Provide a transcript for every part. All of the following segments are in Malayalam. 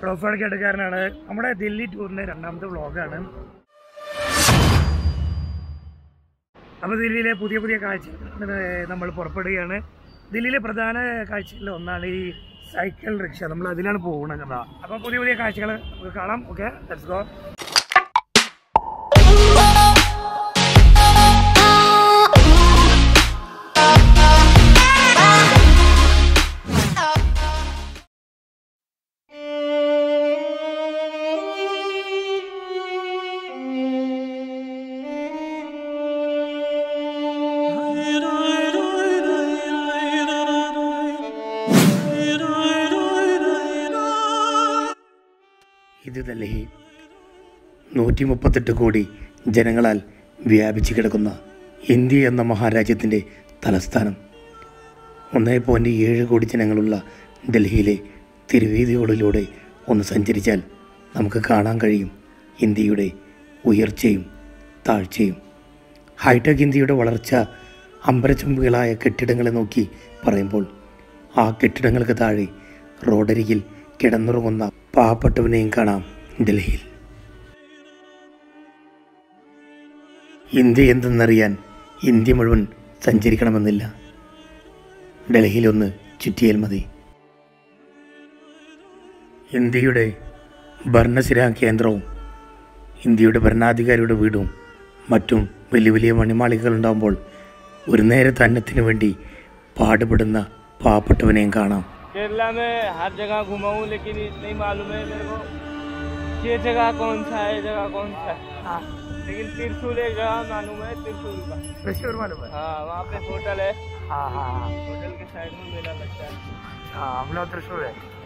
പ്രൊഫൈൽ കേട്ടുകാരനാണ് നമ്മുടെ ദില്ലി ടൂറിന്റെ രണ്ടാമത്തെ വ്ളോഗാണ് അപ്പോൾ ദില്ലിയിലെ പുതിയ പുതിയ കാഴ്ചകൾ നമ്മൾ പുറപ്പെടുകയാണ് ദില്ലിയിലെ പ്രധാന കാഴ്ചകളിൽ ഒന്നാണ് ഈ സൈക്കിൾ റിക്ഷ നമ്മൾ അതിലാണ് പോകുന്നത് കഥ അപ്പോൾ പുതിയ പുതിയ കാഴ്ചകൾ നമുക്ക് കാണാം ഓക്കെ ലെറ്റ്സ് ഗോ ഇത് ഡൽഹി നൂറ്റി മുപ്പത്തെട്ട് കോടി ജനങ്ങളാൽ വ്യാപിച്ചു കിടക്കുന്ന ഇന്ത്യ എന്ന മഹാരാജ്യത്തിൻ്റെ തലസ്ഥാനം ഒന്നേ പോയിൻറ്റ് ഏഴ് കോടി ജനങ്ങളുള്ള ഡൽഹിയിലെ തിരുവീതികളിലൂടെ ഒന്ന് സഞ്ചരിച്ചാൽ നമുക്ക് കാണാൻ കഴിയും ഇന്ത്യയുടെ ഉയർച്ചയും താഴ്ചയും ഹൈടെക് ഇന്ത്യയുടെ വളർച്ച അമ്പരച്ചുംബികളായ കെട്ടിടങ്ങളെ നോക്കി പറയുമ്പോൾ ആ കെട്ടിടങ്ങൾക്ക് താഴെ റോഡരികിൽ കിടന്നുറങ്ങുന്ന പാവപ്പെട്ടവനെയും കാണാം ഡൽഹിയിൽ ഇന്ത്യ എന്തെന്നറിയാൻ ഇന്ത്യ മുഴുവൻ സഞ്ചരിക്കണമെന്നില്ല ഡൽഹിയിലൊന്ന് ചുറ്റിയാൽ മതി ഇന്ത്യയുടെ ഭരണസിരാ കേന്ദ്രവും ഇന്ത്യയുടെ ഭരണാധികാരിയുടെ വീടും മറ്റും വലിയ വലിയ മണിമാളികകൾ ഉണ്ടാകുമ്പോൾ ഒരു നേരത്തെ അന്നത്തിന് വേണ്ടി പാടുപെടുന്ന പാവപ്പെട്ടവനെയും കാണാം केरला में हर जगह घुमा हूँ लेकिन ये नहीं मालूम है मेरे को ये जगह कौन सा है ये जगह कौन सा है लेकिन त्रिशूल एक जगह मालूम है त्रिशूल का തൃശ്ശൂർ മാലൂം हाँ वहाँ पे होटल है हाँ हाँ हाँ होटल के साइड में मेला लगता है ആ നമ്മളെ തൃശ്ശൂർ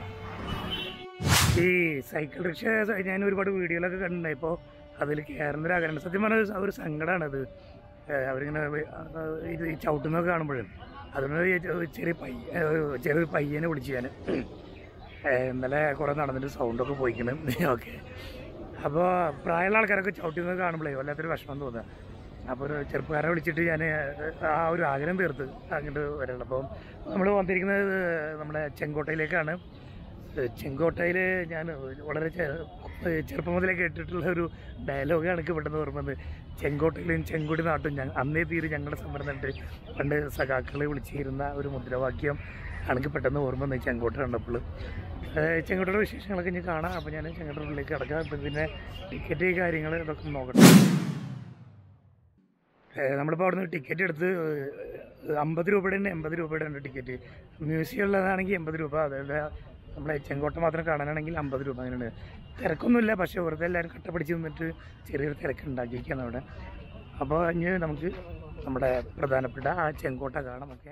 ഈ സൈക്കിൾ റിക്ഷ ഞാൻ ഒരുപാട് വീഡിയോയിലൊക്കെ കണ്ടിട്ടുണ്ടായി ഇപ്പോൾ അതിൽ കയറുന്ന ഒരു ആഗ്രഹം സത്യം പറഞ്ഞാൽ ഒരു സങ്കടമാണത് ഏഹ് അവരിങ്ങനെ വ- ആ, ഇത് ഈ ചവിട്ടുന്നതൊക്കെ കാണുമ്പോഴും അതുകൊണ്ട് ഈ ചെ- ചെറിയ പയ്യ ഏഹ് ചെറിയൊരു പയ്യനെ വിളിച്ചു ഞാൻ ഏഹ് ഇന്നലെ കുറേ നടന്നിട്ട് സൗണ്ടൊക്കെ പോയിക്കണം ഓക്കെ അപ്പോൾ പ്രായമുള്ള ആൾക്കാരൊക്കെ ചവിട്ടുന്നത് കാണുമ്പോഴേ വല്ലാത്തൊരു വിഷമം തോന്നുക അപ്പോൾ ഒരു ചെറുപ്പക്കാരെ വിളിച്ചിട്ട് ഞാൻ ആ ഒരു ആഗ്രഹം തീർത്ത് അങ്ങോട്ട് വരണം അപ്പോൾ നമ്മൾ വന്നിരിക്കുന്നത് നമ്മുടെ ചെങ്കോട്ടയിലേക്കാണ് ചെങ്കോട്ടയിൽ ഞാൻ വളരെ ചെ- ചെറുപ്പം മുതലേ കേട്ടിട്ടുള്ള ഒരു ഡയലോഗാണ് എനിക്ക് പെട്ടെന്ന് ഓർമ്മത് ചെങ്കോട്ടയിലും ചെങ്കൊടി നാട്ടും ഞങ്ങൾ അന്നേ തീരെ ഞങ്ങളുടെ സമരം എന്നിട്ട് പണ്ട് സഖാക്കളെ വിളിച്ചിരുന്ന ഒരു മുദ്രാവാക്യം എനിക്ക് പെട്ടെന്ന് ഓർമ്മ വന്നു ചെങ്കോട്ട കണ്ടപ്പോൾ ചെങ്കോട്ടയുടെ വിശേഷങ്ങളൊക്കെ ഞാൻ കാണാം അപ്പോൾ ഞാൻ ചെങ്കോട്ടയിലേക്ക് കിടക്കാം അപ്പം പിന്നെ ടിക്കറ്റ് കാര്യങ്ങൾ ഇതൊക്കെ ഒന്ന് നോക്കട്ടെ ഏഹ് നമ്മളിപ്പോൾ അവിടുന്ന് ടിക്കറ്റ് എടുത്ത് ഏഹ് അമ്പത് രൂപയുടെ ഉണ്ട് എൺപത് രൂപയുടെ ഉണ്ട് ടിക്കറ്റ് മ്യൂസിയം ഉള്ളതാണെങ്കിൽ എൺപത് രൂപ അതായത് നമ്മളെ ചെങ്കോട്ട മാത്രം കാണാനാണെങ്കിൽ അമ്പത് രൂപ അങ്ങനെയുണ്ട് തിരക്കൊന്നുമില്ല പക്ഷേ വെറുതെ എല്ലാവരും കട്ടപ്പിടിച്ച് നിന്നിട്ട് ചെറിയൊരു തിരക്ക് ഉണ്ടാക്കിയിരിക്കുകയാണ് അവിടെ അപ്പോൾ ഇനി നമുക്ക് നമ്മുടെ പ്രധാനപ്പെട്ട ആ ചെങ്കോട്ട കാണാം ഒക്കെ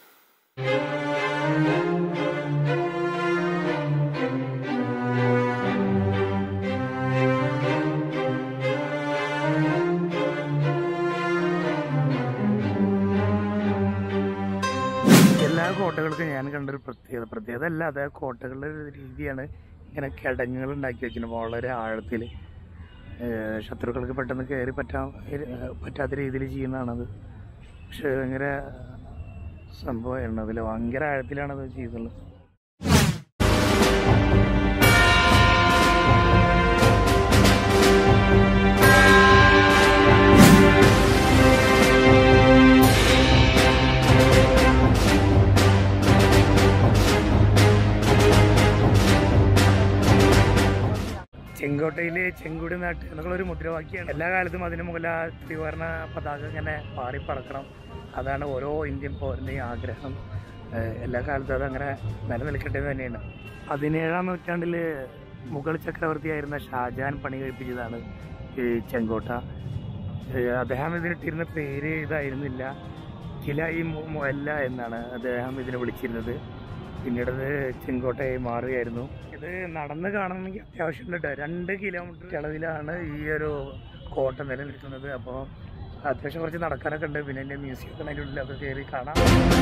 എല്ലാ കോട്ടകൾക്കും ഞാൻ കണ്ടൊരു പ്രത്യേകത പ്രത്യേകത അല്ല അത് കോട്ടകളുടെ ഒരു രീതിയാണ് ഇങ്ങനെ കിടങ്ങുകൾ ഉണ്ടാക്കി വെച്ചിട്ടുണ്ട് വളരെ ആഴത്തിൽ ശത്രുക്കൾക്ക് പെട്ടെന്ന് കയറി പറ്റാ ഏഹ് പറ്റാത്ത രീതിയിൽ ചെയ്യുന്നതാണത് പക്ഷെ ഭയങ്കര സംഭവമായിരുന്നു അതിൽ ഭയങ്കര ആഴത്തിലാണ് അത് ചെയ്തുള്ളത് ചെങ്കോട്ടയിലെ ചെങ്കുടി നാട്ട് എന്നുള്ളൊരു മുദ്രാവാക്യമാണ് എല്ലാ കാലത്തും അതിന് മുകളിൽ ആ ത്രിവർണ പതാക ഇങ്ങനെ പാറി പറക്കണം അതാണ് ഓരോ ഇന്ത്യൻ പൗരൻ്റെയും ആഗ്രഹം ഏഹ് എല്ലാ കാലത്തും അതങ്ങനെ നിലനിൽക്കട്ടെ എന്ന് തന്നെയാണ് പതിനേഴാം നൂറ്റാണ്ടിൽ മുഗൾ ചക്രവർത്തിയായിരുന്ന ഷാജഹാൻ പണി കഴിപ്പിച്ചതാണ് ഈ ചെങ്കോട്ട ഏഹ് അദ്ദേഹം ഇതിനിട്ടിരുന്ന പേര് ഇതായിരുന്നില്ല ചില ഈ മുല്ല എന്നാണ് അദ്ദേഹം ഇതിനെ വിളിച്ചിരുന്നത് പിന്നീട് അത് ചെങ്കോട്ടയായി മാറുകയായിരുന്നു ഇത് നടന്ന് കാണണമെങ്കിൽ അത്യാവശ്യം ഉണ്ട് രണ്ട് കിലോമീറ്റർ അളവിലാണ് ഈ ഒരു കോട്ട നിലനിൽക്കുന്നത് അപ്പോൾ അത്യാവശ്യം കുറച്ച് നടക്കാനൊക്കെ ഉണ്ട് പിന്നെ എൻ്റെ മ്യൂസിയം ഒക്കെ അതിൻ്റെ ഉള്ളിലൊക്കെ കയറി കാണാം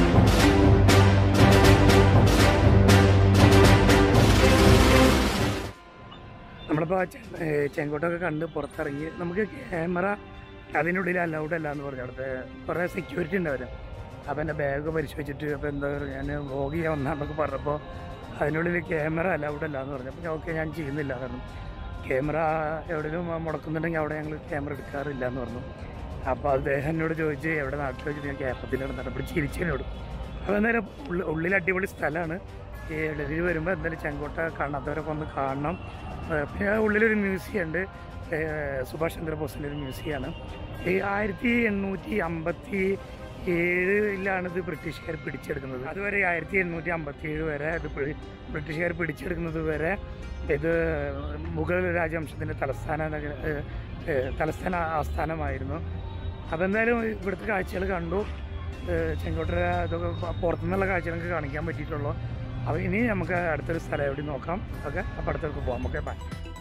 നമ്മളിപ്പോൾ ചെങ്കോട്ടൊക്കെ കണ്ട് പുറത്തിറങ്ങി നമുക്ക് ക്യാമറ അതിനുള്ളിൽ അലൗഡ് അല്ല എന്ന് പറഞ്ഞു അവിടുത്തെ കുറേ സെക്യൂരിറ്റി ഉണ്ട് അവർ അപ്പോൾ എൻ്റെ ബാഗ് പരിശോധിച്ചിട്ട് അപ്പോൾ എന്താ പറയുക ഞാൻ വ്ലോഗ് ചെയ്യാൻ വന്നാന്നൊക്കെ പറഞ്ഞപ്പോൾ അതിനുള്ളിൽ ക്യാമറ അലൗഡ് അല്ല എന്ന് പറഞ്ഞു അപ്പോൾ ഞാൻ ഓക്കെ ഞാൻ ചെയ്യുന്നില്ല കാരണം ക്യാമറ എവിടെയും മുടക്കുന്നുണ്ടെങ്കിൽ അവിടെ ഞങ്ങൾ ക്യാമറ എടുക്കാറില്ല എന്ന് പറഞ്ഞു അപ്പോൾ അദ്ദേഹം എന്നോട് ചോദിച്ച് എവിടെ നാട്ടിൽ വെച്ചിട്ട് ഞാൻ ക്യാപ്പത്തിലാണ് നടന്നപ്പോൾ ചിരിച്ചതിനോട് അപ്പോൾ എന്തായാലും ഉള്ളിൽ ഉള്ളിൽ അടിപൊളി സ്ഥലമാണ് ഈ ഡൽഹിയിൽ വരുമ്പോൾ എന്തായാലും ചെങ്കോട്ട കാണാത്തവരൊക്കെ ഒന്ന് കാണണം ഏഹ് പിന്നെ ഉള്ളിലൊരു മ്യൂസിയം ഉണ്ട് ഏഹ് സുഭാഷ് ചന്ദ്രബോസിൻ്റെ ഒരു മ്യൂസിയമാണ് ഈ ആയിരത്തി എണ്ണൂറ്റി അമ്പത്തി ഏഴിലാണ് ഇത് ബ്രിട്ടീഷുകാർ പിടിച്ചെടുക്കുന്നത് അതുവരെ ആയിരത്തി എണ്ണൂറ്റി അമ്പത്തി ഏഴ് വരെ ഇത് പിടി- ബ്രിട്ടീഷുകാർ പിടിച്ചെടുക്കുന്നത് വരെ ഇത് മുഗൾ രാജവംശത്തിൻ്റെ തലസ്ഥാന നഗര- ഏഹ് ഏഹ് തലസ്ഥാന ആസ്ഥാനമായിരുന്നു അപ്പോൾ എന്തായാലും ഇവിടുത്തെ കാഴ്ചകൾ കണ്ടു ഏഹ് ചെങ്കോട്ടര ഇതൊക്കെ പുറത്തുനിന്നുള്ള കാഴ്ചകൾ നമുക്ക് കാണിക്കാൻ പറ്റിയിട്ടുള്ളൂ അപ്പോൾ ഇനി നമുക്ക് അടുത്തൊരു സ്ഥലം എവിടെ നോക്കാം ഓക്കെ അപ്പോൾ അടുത്തേക്ക് പോകാം ഓക്കെ ബൈ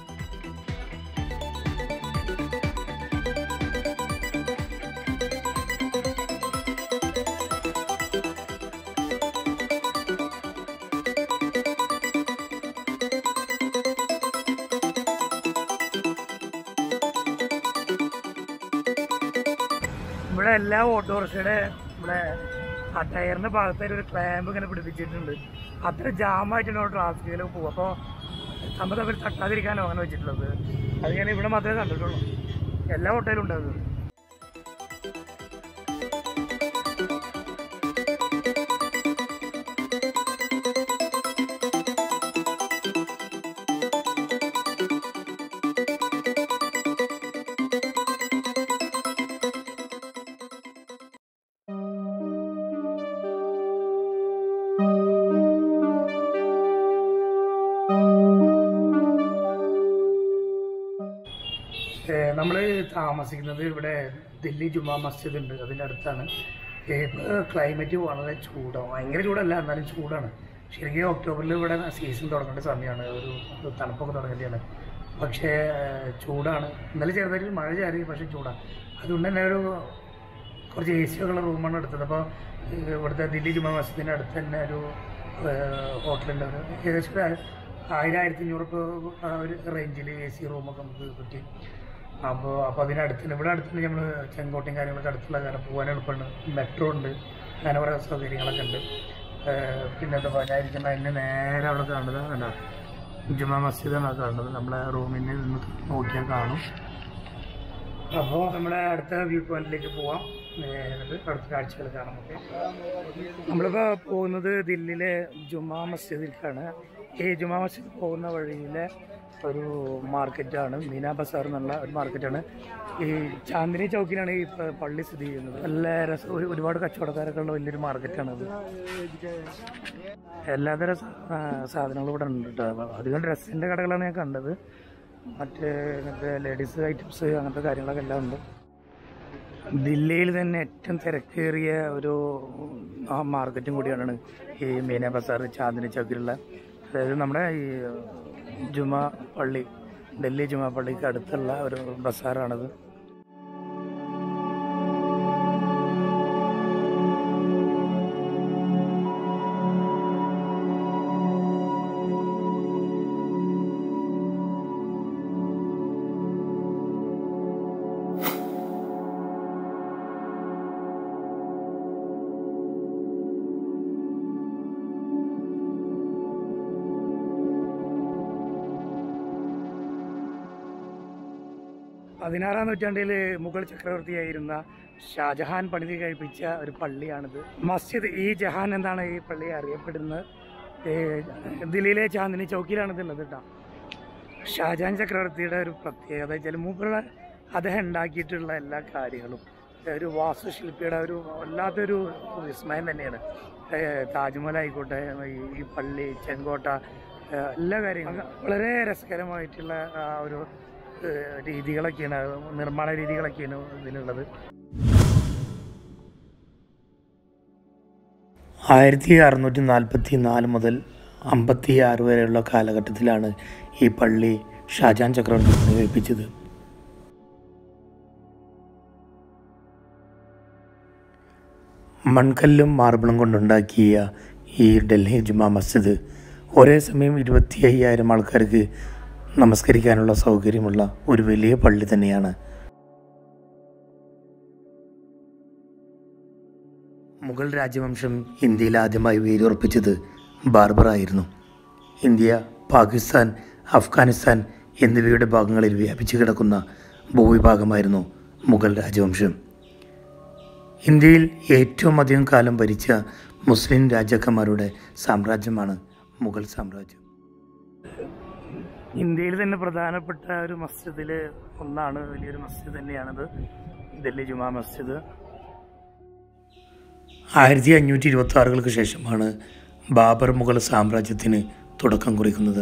ഇവിടെ എല്ലാ ഓട്ടോറിക്ഷയുടെ ഇവിടെ ആ ടയറിന്റെ ഭാഗത്തായിട്ട് ഒരു ക്ലാമ്പ് ഇങ്ങനെ പിടിപ്പിച്ചിട്ടുണ്ട് അത്ര ജാമായിട്ടാണ് ട്രാഫിക്കിൽ പോകും അപ്പോൾ നമ്മൾ തമ്മിൽ തട്ടാതിരിക്കാനോ അങ്ങനെ വെച്ചിട്ടുള്ളത് അത് ഞാൻ ഇവിടെ മാത്രമേ കണ്ടിട്ടുള്ളൂ എല്ലാ ഓട്ടോയിലും ഉണ്ട് അത് നമ്മൾ താമസിക്കുന്നത് ഇവിടെ ദില്ലി ജുമാ മസ്ജിദ് ഉണ്ട് അതിൻ്റെ അടുത്താണ് ക്ലൈമറ്റ് വളരെ ചൂടാണ് ഭയങ്കര ചൂടല്ല എന്നാലും ചൂടാണ് ശരിക്കും ഒക്ടോബറിൽ ഇവിടെ സീസൺ തുടങ്ങേണ്ട സമയമാണ് ഒരു ഒരു തണുപ്പൊക്കെ തുടങ്ങേണ്ടതാണ് പക്ഷേ ഏഹ്, ചൂടാണ് ഇന്നലെ ചെറുതായിട്ട് മഴ ചാരി പക്ഷേ ചൂടാണ് അതുകൊണ്ട് തന്നെ ഒരു കുറച്ച് എ സി ഉള്ള റൂമാണ് എടുത്തത് അപ്പോൾ ഇവിടുത്തെ ദില്ലി ജുമാ മസ്ജിദിൻ്റെ അടുത്ത് തന്നെ ഒരു ഹോട്ടലുണ്ട് അത് ഏകദേശം ഒരു ആയിരം ആയിരത്തി അഞ്ഞൂറ് രൂപ ആ ഒരു റേഞ്ചിൽ എ സി റൂമൊക്കെ നമുക്ക് കിട്ടി അപ്പോൾ അപ്പോൾ അതിനടുത്ത് തന്നെ ഇവിടെ അടുത്ത് നമ്മൾ ചെങ്കോട്ടയും കാര്യങ്ങളൊക്കെ അടുത്തുള്ള കാരണം പോകാൻ എളുപ്പമുണ്ട് മെട്രോ ഉണ്ട് അങ്ങനെ കുറേ സൗകര്യങ്ങളൊക്കെ ഉണ്ട് ഏഹ് പിന്നെ എന്താ പറയുക ഞാൻ ഇരിക്കുന്ന അതിന് നേരെ അവിടെ കാണുന്നത് കണ്ടോ ജുമാ മസ്ജിദാണ് അത് കാണുന്നത് നമ്മളെ റൂമിൽ നിന്ന് നോക്കിയാൽ കാണും അപ്പോൾ നമ്മുടെ അടുത്ത വ്യൂ പോയിന്റിലേക്ക് പോവാം ഏഹ് എന്നിട്ട് അടുത്ത കാഴ്ചകൾ കാണാം ഓക്കെ നമ്മളിപ്പോൾ പോകുന്നത് ദില്ലിയിലെ ജുമാ മസ്ജിദിലേക്കാണ് ഈ ജുമാ മസ്ജിദ് പോകുന്ന വഴിയിലെ ഒരു മാർക്കറ്റാണ് മീന ബസാർ എന്നുള്ള ഒരു മാർക്കറ്റാണ് ഈ ചാന്ദിനി ചൗക്കിലാണ് ഈ പ- പള്ളി സ്ഥിതി ചെയ്യുന്നത് നല്ല രസം ഒരു- ഒരുപാട് കച്ചവടക്കാരൊക്കെ ഉള്ള വലിയൊരു മാർക്കറ്റാണ് അത് എല്ലാതരം സാ- ആ, സാധനങ്ങളും ഇവിടെ ഉണ്ട് കേട്ടോ അധികം ഡ്രസ്സിൻ്റെ കടകളാണ് ഞാൻ കണ്ടത് മറ്റേ ഇങ്ങനത്തെ ലേഡീസ് ഐറ്റംസ് അങ്ങനത്തെ കാര്യങ്ങളൊക്കെ എല്ലാം ഉണ്ട് ദില്ലിയിൽ തന്നെ ഏറ്റവും തിരക്കേറിയ ഒരു ആ മാർക്കറ്റും കൂടിയാണ് ഈ മീന ബസാർ ചാന്ദിനി ചൗക്കിലുള്ള അതായത് നമ്മുടെ ഈ ജുമാ പള്ളി ഡൽഹി ജുമാ പള്ളിക്ക് അടുത്തുള്ള ഒരു ബസാറാണത് പതിനാറാം നൂറ്റാണ്ടിൽ മുഗൾ ചക്രവർത്തിയായിരുന്ന ഷാജഹാൻ പണിതി കഴിപ്പിച്ച ഒരു പള്ളിയാണിത് മസ്ജിദ് ഈ ജഹാൻ എന്നാണ് ഈ പള്ളി അറിയപ്പെടുന്നത് ഈ ദില്ലിയിലെ ചാന്ദിനി ചൗക്കിലാണ് ഇതുള്ളത് കേട്ടോ ഷാജഹാൻ ചക്രവർത്തിയുടെ ഒരു പ്രത്യേകത വെച്ചാൽ മൂപ്പരുടെ അദ്ദേഹം ഉണ്ടാക്കിയിട്ടുള്ള എല്ലാ കാര്യങ്ങളും ഒരു വാസ്തുശില്പിയുടെ ഒരു വല്ലാത്തൊരു വിസ്മയം തന്നെയാണ് ഏഹ് താജ്മഹൽ ആയിക്കോട്ടെ ഈ ഈ പള്ളി ചെങ്കോട്ട ഏഹ് എല്ലാ കാര്യങ്ങളും വളരെ രസകരമായിട്ടുള്ള ആ ഒരു ഏഹ് രീതികളൊക്കെയാണ് നിർമ്മാണ രീതികളൊക്കെയാണ് ഇതിലുള്ളത് ആയിരത്തി അറുന്നൂറ്റി നാൽപ്പത്തി നാല് മുതൽ അമ്പത്തി ആറ് വരെയുള്ള കാലഘട്ടത്തിലാണ് ഈ പള്ളി ഷാജാൻ ചക്രവർത്തി പണികഴിപ്പിച്ചത് മൺകല്ലും മാർബിളും കൊണ്ടുണ്ടാക്കിയ ഈ ഡൽഹി ജുമാ മസ്ജിദ് ഒരേ സമയം ഇരുപത്തി അയ്യായിരം ആൾക്കാർക്ക് നമസ്കരിക്കാനുള്ള സൗകര്യമുള്ള ഒരു വലിയ പള്ളി തന്നെയാണ് മുഗൾ രാജവംശം ഇന്ത്യയിൽ ആദ്യമായി വേരുറപ്പിച്ചത് ബാർബറായിരുന്നു ഇന്ത്യ പാകിസ്ഥാൻ അഫ്ഗാനിസ്ഥാൻ എന്നിവയുടെ ഭാഗങ്ങളിൽ വ്യാപിച്ചു കിടക്കുന്ന ഭൂവിഭാഗമായിരുന്നു മുഗൾ രാജവംശം ഇന്ത്യയിൽ ഏറ്റവും അധികം കാലം ഭരിച്ച മുസ്ലിം രാജാക്കന്മാരുടെ സാമ്രാജ്യമാണ് മുഗൾ സാമ്രാജ്യം ഇന്ത്യയിൽ തന്നെ പ്രധാനപ്പെട്ട ഒരു മസ്ജിദിൽ ഒന്നാണ് വലിയൊരു മസ്ജിദ് തന്നെയാണത് ഡൽഹി ജുമാ മസ്ജിദ് ആയിരത്തി അഞ്ഞൂറ്റി ഇരുപത്തി ആറുകൾക്ക് ശേഷമാണ് ബാബർ മുഗൾ സാമ്രാജ്യത്തിന് തുടക്കം കുറിക്കുന്നത്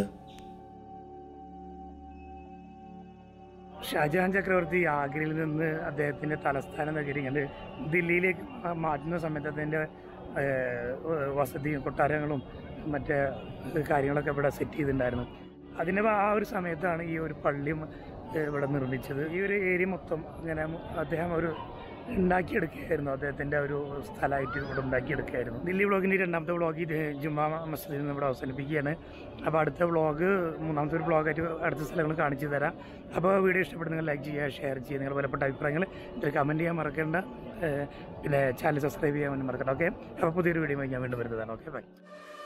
ഷാജഹാൻ ചക്രവർത്തി ആഗ്രയിൽ നിന്ന് അദ്ദേഹത്തിൻ്റെ തലസ്ഥാന നഗരി കണ്ട് ദില്ലിയിലേക്ക് മാ- മാറ്റുന്ന സമയത്ത് അതിൻ്റെ വസതിയും കൊട്ടാരങ്ങളും മറ്റേ കാര്യങ്ങളൊക്കെ ഇവിടെ സെറ്റ് ചെയ്തിട്ടുണ്ടായിരുന്നു അതിൻ്റെ ആ ഒരു സമയത്താണ് ഈ ഒരു പള്ളിയും ഏഹ്, ഇവിടെ നിർമ്മിച്ചത് ഈ ഒരു ഏരിയ മൊത്തം ഇങ്ങനെ മു- അദ്ദേഹം ഒരു ഉണ്ടാക്കിയെടുക്കുകയായിരുന്നു അദ്ദേഹത്തിൻ്റെ ഒരു സ്ഥലമായിട്ട് ഇവിടെ ഉണ്ടാക്കിയെടുക്കുകയായിരുന്നു ദില്ലി വ്ളോഗിൻ്റെ രണ്ടാമത്തെ വ്ളോഗ് ഇത് ജുമാ മസ്ജിദിൽ നിന്ന് ഇവിടെ അവസാനിപ്പിക്കുകയാണ് അപ്പോൾ അടുത്ത വ്ളോഗ് മൂന്നാമത്തെ ഒരു വ്ളോഗായിട്ട് അടുത്ത സ്ഥലങ്ങൾ കാണിച്ചു തരാം അപ്പോൾ വീഡിയോ ഇഷ്ടപ്പെടുന്നെങ്കിൽ ലൈക്ക് ചെയ്യുക ഷെയർ ചെയ്യുക നിങ്ങൾ വിലപ്പെട്ട അഭിപ്രായങ്ങൾ ഇതിൽ കമൻറ്റ് ചെയ്യാൻ മറക്കേണ്ട ഏഹ് പിന്നെ ചാനൽ സബ്സ്ക്രൈബ് ചെയ്യാൻ വേണ്ടി മറക്കണ്ട ഓക്കെ അപ്പോൾ പുതിയൊരു വീഡിയോ ഞാൻ വീണ്ടും വരുന്നതാണ് ഓക്കെ ബൈ